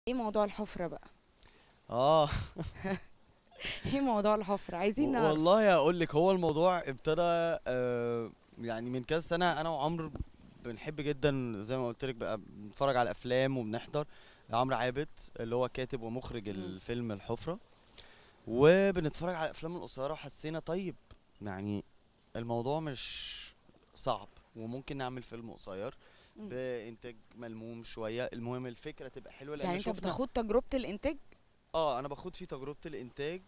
ايه موضوع الحفرة بقى اه ايه موضوع الحفرة عايزين نعرف والله اقول لك هو الموضوع ابتدى آه يعني من كذا سنه انا وعمرو بنحب جدا زي ما قلت لك بقى بنتفرج على الافلام وبنحضر عمرو عابد اللي هو كاتب ومخرج مم. الفيلم الحفره وبنتفرج على الافلام القصيره وحسينا طيب يعني الموضوع مش صعب وممكن نعمل فيلم قصير مم. بانتاج ملموم شويه المهم الفكره تبقى حلوه لان يعني انت شفنا بتاخد تجربة الانتاج اه انا باخد فيه تجربه الانتاج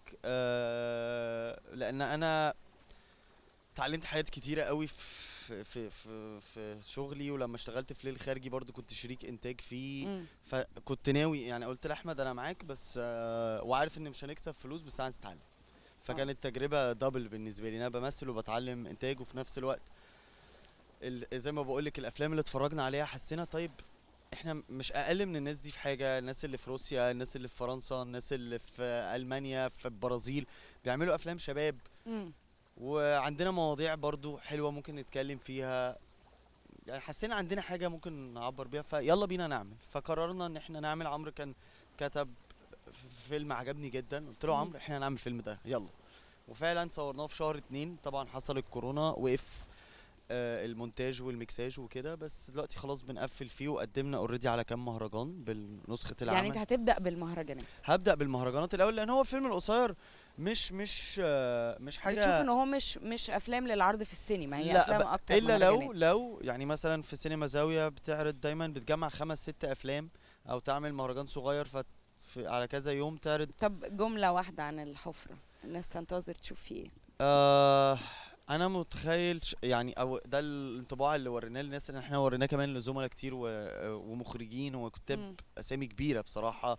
آه لان انا اتعلمت حاجات كتيره قوي في في في في شغلي ولما اشتغلت في ليل خارجي برضو كنت شريك انتاج فيه مم. فكنت ناوي يعني قلت لاحمد انا معاك بس آه وعارف ان مش هنكسب فلوس بس عايز اتعلم فكانت تجربه دبل بالنسبه لي إن انا بمثل وبتعلم انتاج وفي نفس الوقت ال- زي ما بقول لك الافلام اللي اتفرجنا عليها حسينا طيب احنا مش اقل من الناس دي في حاجه الناس اللي في روسيا الناس اللي في فرنسا الناس اللي في المانيا في البرازيل بيعملوا افلام شباب مم. وعندنا مواضيع برضو حلوه ممكن نتكلم فيها يعني حسينا عندنا حاجه ممكن نعبر بيها فيلا بينا نعمل فقررنا ان احنا نعمل عمرو كان كتب فيلم عجبني جدا قلت له مم. عمرو احنا هنعمل الفيلم ده يلا وفعلا صورناه في شهر اتنين طبعا حصل الكورونا وقف آه، المونتاج والميكساج وكده بس دلوقتي خلاص بنقفل فيه وقدمنا اوريدي على كام مهرجان بنسخه العمل يعني انت هتبدأ بالمهرجانات هبدا بالمهرجانات الاول لان هو الفيلم القصير مش مش آه، مش حاجه بتشوف ان هو مش مش افلام للعرض في السينما هي لا افلام ب- اكتر الا لو مهرجانات. لو يعني مثلا في سينما زاويه بتعرض دايما بتجمع خمس ست افلام او تعمل مهرجان صغير ف على كذا يوم تعرض طب جملة واحدة عن الحفرة الناس تنتظر تشوف فيه ايه آه انا متخيل ش- يعني او ده الانطباع اللي وريناه للناس ان احنا وريناه كمان لزملاء كتير و- ومخرجين وكتاب مم. اسامي كبيره بصراحه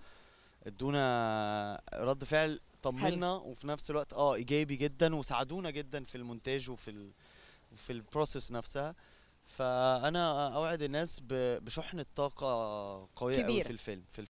ادونا رد فعل طمنا وفي نفس الوقت اه ايجابي جدا وساعدونا جدا في المونتاج وفي ال في البروسيس نفسها فانا اوعد الناس ب- بشحنه طاقه قويه قوي كبيرة. في الفيلم في